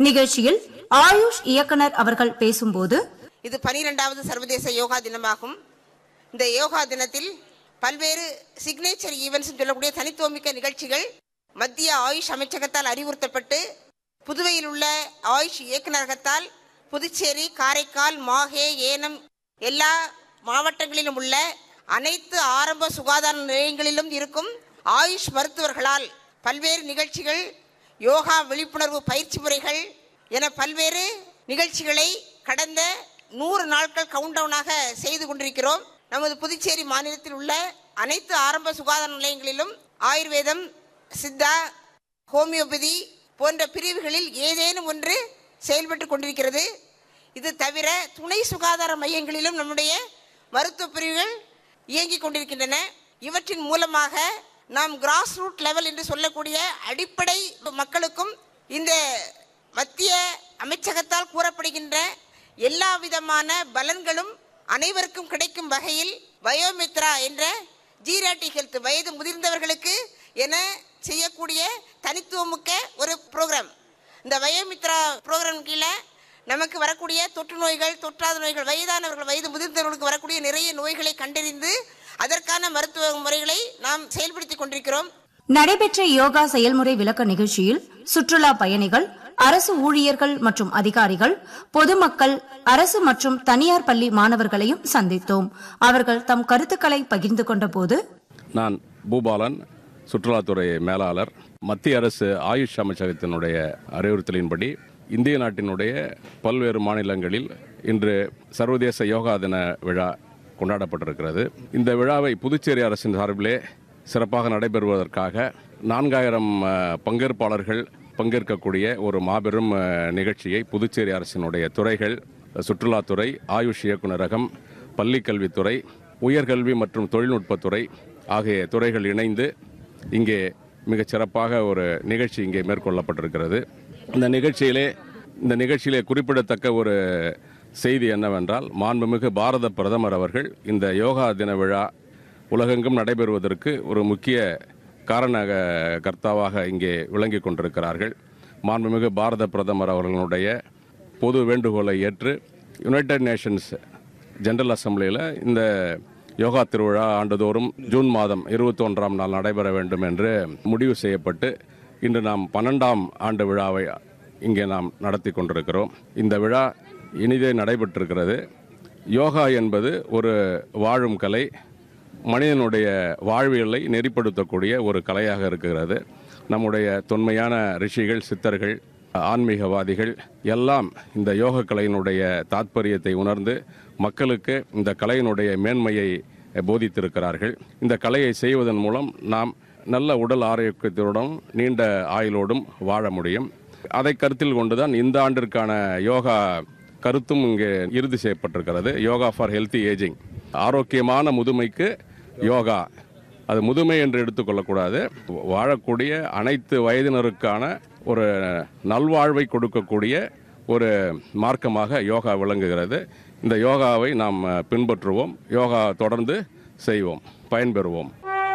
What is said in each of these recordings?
நிகழ்ச்சியில் ஆயுஷ் இயக்குனர் அவர்கள் பேசும்போது இது பனிரெண்டாவது சர்வதேச யோகா தினமாகும் இந்த யோகா தினத்தில் பல்வேறு சிக்னேச்சர் ஈவெண்ட்ஸ் சொல்லக்கூடிய தனித்துவமிக்க நிகழ்ச்சிகள் மத்திய ஆயுஷ் அமைச்சகத்தால் அறிவுறுத்தப்பட்டு புதுவையில் உள்ள ஆயுஷ் இயக்குநரகத்தால் புதுச்சேரி காரைக்கால் மாஹே ஏனம் எல்லா மாவட்டங்களிலும் உள்ள அனைத்து ஆரம்ப சுகாதார நிலையங்களிலும் இருக்கும் ஆயுஷ் மருத்துவர்களால் பல்வேறு நிகழ்ச்சிகள் யோகா விழிப்புணர்வு பயிற்சி முறைகள் என பல்வேறு நிகழ்ச்சிகளை கடந்த நூறு நாட்கள் கவுண்டவுனாக செய்து கொண்டிருக்கிறோம் நமது புதுச்சேரி மாநிலத்தில் உள்ள அனைத்து ஆரம்ப சுகாதார நிலையங்களிலும் ஆயுர்வேதம் சித்தா ஹோமியோபதி போன்ற பிரிவுகளில் ஏதேனும் ஒன்று செயல்பட்டு கொண்டிருக்கிறது இது தவிர துணை சுகாதார மையங்களிலும் நம்முடைய மருத்துவ பிரிவுகள் இயங்கிக் கொண்டிருக்கின்றன இவற்றின் மூலமாக நாம் கிராஸ் ரூட் லெவல் என்று சொல்லக்கூடிய அடிப்படை மக்களுக்கும் இந்த மத்திய அமைச்சகத்தால் கூறப்படுகின்ற எல்லா விதமான பலன்களும் அனைவருக்கும் கிடைக்கும் வகையில் பயோமித்ரா என்ற ஜீராட்டி ஹெல்த் வயது முதிர்ந்தவர்களுக்கு என செய்யக்கூடிய தனித்துவமிக்க ஒரு ப்ரோக்ராம் இந்த வயோமித்ரா ப்ரோக்ராம் கீழே நமக்கு வரக்கூடிய தொற்று நோய்கள் தொற்றாத நோய்கள் வயதானவர்கள் வயது முதிர்ந்தவர்களுக்கு வரக்கூடிய நிறைய நோய்களை கண்டறிந்து அதற்கான மருத்துவ முறைகளை நாம் செயல்படுத்திக் கொண்டிருக்கிறோம் நடைபெற்ற யோகா செயல்முறை விளக்க நிகழ்ச்சியில் சுற்றுலா பயணிகள் அரசு ஊழியர்கள் மற்றும் அதிகாரிகள் பொதுமக்கள் அரசு மற்றும் தனியார் பள்ளி மாணவர்களையும் சந்தித்தோம் அவர்கள் தம் கருத்துக்களை பகிர்ந்து கொண்டபோது நான் பூபாலன் சுற்றுலாத்துறை மேலாளர் மத்திய அரசு ஆயுஷ் அமைச்சகத்தினுடைய அறிவுறுத்தலின்படி இந்திய நாட்டினுடைய பல்வேறு மாநிலங்களில் இன்று சர்வதேச யோகா தின விழா கொண்டாடப்பட்டிருக்கிறது இந்த விழாவை புதுச்சேரி அரசின் சார்பிலே சிறப்பாக நடைபெறுவதற்காக நான்காயிரம் அஹ், பங்கேற்பாளர்கள் பங்கேற்கக்கூடிய ஒரு மாபெரும் அஹ், நிகழ்ச்சியை புதுச்சேரி அரசினுடைய துறைகள் சுற்றுலாத்துறை ஆயுஷ் இயக்குநரகம் பள்ளிக்கல்வித்துறை உயர்கல்வி மற்றும் தொழில்நுட்பத்துறை ஆகிய துறைகள் இணைந்து இங்கே மிகச் சிறப்பாக ஒரு நிகழ்ச்சி இங்கே மேற்கொள்ளப்பட்டிருக்கிறது இந்த நிகழ்ச்சியிலே இந்த நிகழ்ச்சியிலே குறிப்பிடத்தக்க ஒரு செய்தி என்னவென்றால் மாண்புமிகு பாரத பிரதமர் அவர்கள் இந்த யோகா தின விழா உலகெங்கும் நடைபெறுவதற்கு ஒரு முக்கிய காரண கர்த்தாவாக இங்கே விளங்கி கொண்டிருக்கிறார்கள் மாண்புமிகு பாரத பிரதமர் அவர்களுடைய பொது வேண்டுகோளை ஏற்று யுனைடெட் நேஷன்ஸ் ஜெனரல் அசம்பிளியில் இந்த யோகா திருவிழா ஆண்டுதோறும் ஜூன் மாதம் இருபத்தொன்றாம் நாள் நடைபெற வேண்டும் என்று முடிவு செய்யப்பட்டு இன்று நாம் பன்னெண்டாம் ஆண்டு விழாவை இங்கே நாம் நடத்தி கொண்டிருக்கிறோம் இந்த விழா இனிதே நடைபெற்றிருக்கிறது யோகா என்பது ஒரு வாழும் கலை மனிதனுடைய வாழ்வியலை நெறிப்படுத்தக்கூடிய ஒரு கலையாக இருக்கிறது நம்முடைய தொன்மையான ரிஷிகள் சித்தர்கள் ஆன்மீகவாதிகள் எல்லாம் இந்த யோக கலையினுடைய தாத்பரியத்தை உணர்ந்து மக்களுக்கு இந்த கலையினுடைய மேன்மையை போதித்திருக்கிறார்கள் இந்த கலையை செய்வதன் மூலம் நாம் நல்ல உடல் ஆரோக்கியத்துடன் நீண்ட ஆயுளோடும் வாழ முடியும் அதை கருத்தில் கொண்டுதான் இந்த ஆண்டிற்கான யோகா கருத்தும் இங்கே இறுதி செய்யப்பட்டிருக்கிறது யோகா ஃபார் ஹெல்த்தி ஏஜிங் ஆரோக்கியமான முதுமைக்கு யோகா அது முதுமை என்று எடுத்துக்கொள்ளக்கூடாது வாழக்கூடிய அனைத்து வயதினருக்கான ஒரு நல்வாழ்வை கொடுக்கக்கூடிய ஒரு மார்க்கமாக யோகா விளங்குகிறது இந்த யோகாவை நாம் பின்பற்றுவோம் யோகா தொடர்ந்து செய்வோம் பயன்பெறுவோம்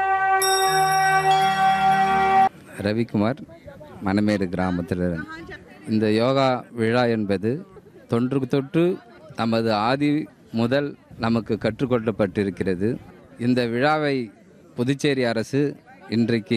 ரவிக்குமார் மணமேடு கிராமத்தில் இந்த யோகா விழா என்பது தொன்று தொட்டு நமது ஆதி முதல் நமக்கு கற்றுக்கொள்ளப்பட்டிருக்கிறது இந்த விழாவை புதுச்சேரி அரசு இன்றைக்கு